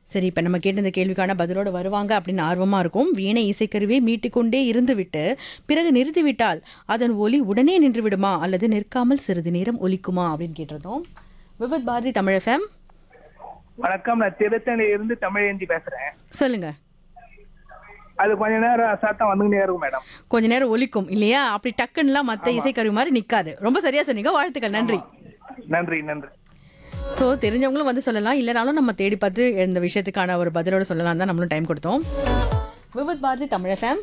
சரி இப்போ நம்ம கேட்ட இந்த கேள்விக்கான பதிலோட வருவாங்க அப்படின்னு ஆர்வமாக இருக்கும் வீணை இசைக்கருவியை மீட்டிக்கொண்டே இருந்துவிட்டு பிறகு நிறுத்திவிட்டால் அதன் ஒலி உடனே நின்று விடுமா அல்லது நிற்காமல் சிறிது நேரம் ஒலிக்குமா அப்படின்னு கேட்டிருந்தோம் விவித் பாரதி தமிழ் எஃப்எம் வணக்கம் நான் திருத்தணியில இருந்து தமிழேந்தி பேசுறேன் சொல்லுங்க அது கொஞ்ச நேரம் சத்தம் வந்துகிட்டே இருக்கும் மேடம் கொஞ்ச நேரம் ஒலிக்கும் இல்லையா அப்படி டக்குன்னுலாம் மற்ற இசைக்கருவி மாதிரி நிற்காது ரொம்ப சரியா சொன்னீங்க வாழ்த்துக்கள் நன்றி நன்றி நன்றி ஸோ தெரிஞ்சவங்களும் வந்து சொல்லலாம் இல்லைனாலும் நம்ம தேடி பார்த்து இந்த விஷயத்துக்கான ஒரு பதிலோட சொல்லலாம் தான் நம்மளும் டைம் கொடுத்தோம் விவித் பாரதி தமிழ் எஃப்எம்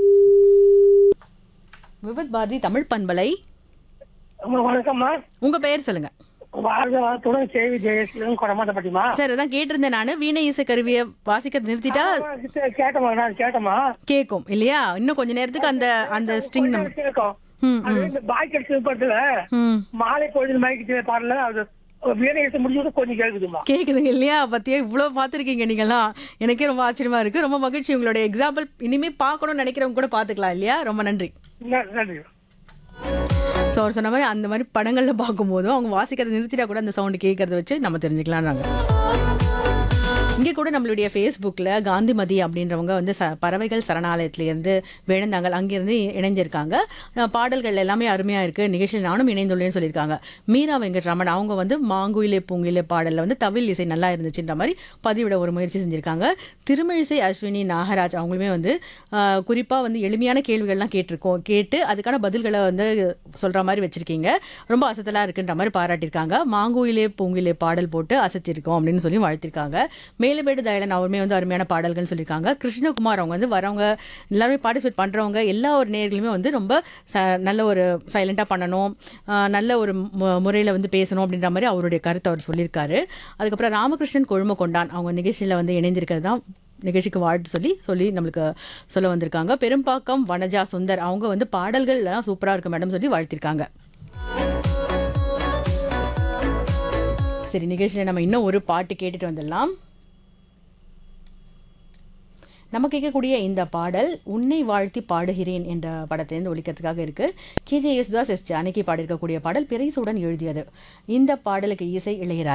விவித் பாரதி தமிழ் பண்பலை அம்மா, வணக்கம்மா உங்க பெயர் சொல்லுங்க பாரதத்துடன் சேவி ஜெயஸ்லன் கொடமாட்டப்பட்டிமா சார் அதான் கேட்டிருந்தேன் நான் வீணை இசை கருவியை வாசிக்கிறது நிறுத்திட்டா கேட்டமா நான் கேட்டமா கேட்கும் இல்லையா இன்னும் கொஞ்ச நேரத்துக்கு அந்த அந்த ஸ்ட்ரிங் நம்ம கேட்கும் ம் அது இந்த பாய்க்கல் சிற்பத்துல ம் மாலை பொழுது மயக்கிட்டு பாடல அது வீரேசம் முடிஞ்சது கொஞ்சம் கேக்குதுமா கேக்குதுங்க இல்லையா பத்தியா இவ்வளோ பார்த்துருக்கீங்க நீங்களாம் எனக்கே ரொம்ப ஆச்சரியமா இருக்கு ரொம்ப மகிழ்ச்சி உங்களோட எக்ஸாம்பிள் இனிமே பார்க்கணும்னு நினைக்கிறவங்க கூட பார்த்துக்கலாம் இல்லையா ரொம்ப நன்றி ந- நன்றி ஸோ அவர் சொன்ன மாதிரி அந்த மாதிரி படங்களில் பார்க்கும்போதும் அவங்க வாசிக்கிறத நிறுத்திட்டா கூட அந்த சவுண்டு கேட்கறத வச்சு நம்ம தெரிஞ்சுக்கலாம்னாங்க இங்கே கூட நம்மளுடைய ஃபேஸ்புக்கில் காந்திமதி அப்படின்றவங்க வந்து ச பறவைகள் சரணாலயத்திலேருந்து வேணந்தாங்கள் அங்கேருந்து இணைஞ்சிருக்காங்க அஹ் பாடல்கள் எல்லாமே அருமையாக இருக்குது நிகழ்ச்சியில் நானும் இணைந்துள்ளேன்னு சொல்லியிருக்காங்க மீரா வெங்கட்ராமன் அவங்க வந்து மாங்குயிலே பூங்குயிலே பாடலில் வந்து தவில் இசை நல்லா இருந்துச்சுன்ற மாதிரி பதிவிட ஒரு முயற்சி செஞ்சுருக்காங்க திருமிழிசை அஸ்வினி நாகராஜ் அவங்களுமே வந்து குறிப்பாக வந்து எளிமையான கேள்விகள்லாம் கேட்டிருக்கோம் கேட்டு அதுக்கான பதில்களை வந்து சொல்கிற மாதிரி வச்சுருக்கீங்க ரொம்ப அசத்தலாக இருக்குன்ற மாதிரி பாராட்டியிருக்காங்க மாங்குயிலே பூங்குயிலே பாடல் போட்டு அசைச்சிருக்கோம் அப்படின்னு சொல்லி வாழ்த்திருக்காங்க மேலமேடு தயலன் அவருமே வந்து அருமையான பாடல்கள்னு சொல்லியிருக்காங்க கிருஷ்ணகுமார் அவங்க வந்து வரவங்க எல்லாருமே பார்ட்டிசிபேட் பண்ணுறவங்க எல்லா ஒரு நேர்களுமே வந்து ரொம்ப ச நல்ல ஒரு சைலண்ட்டாக பண்ணணும் ஆஹ் நல்ல ஒரு முறையில் வந்து பேசணும் அப்படின்ற மாதிரி அவருடைய கருத்தை அவர் சொல்லியிருக்காரு அதுக்கப்புறம் ராமகிருஷ்ணன் கொழும கொண்டான் அவங்க நிகழ்ச்சியில் வந்து இணைந்திருக்கிறது தான் நிகழ்ச்சிக்கு வாழ்த்து சொல்லி சொல்லி நம்மளுக்கு சொல்ல வந்திருக்காங்க பெரும்பாக்கம் வனஜா சுந்தர் அவங்க வந்து பாடல்கள் எல்லாம் சூப்பராக இருக்கு மேடம் சொல்லி வாழ்த்திருக்காங்க சரி நிகழ்ச்சியில் நம்ம இன்னும் ஒரு பாட்டு கேட்டுட்டு வந்துடலாம் நம்ம கேட்கக்கூடிய இந்த பாடல் உன்னை வாழ்த்தி பாடுகிறேன் என்ற படத்திலிருந்து ஒழிக்கிறதுக்காக இருக்கு கேஜே யேசுதாஸ் எஸ் ஜானகி பாடியிருக்கக்கூடிய பாடல் பிரைசுடன் எழுதியது இந்த பாடலுக்கு இசை இளையராஜா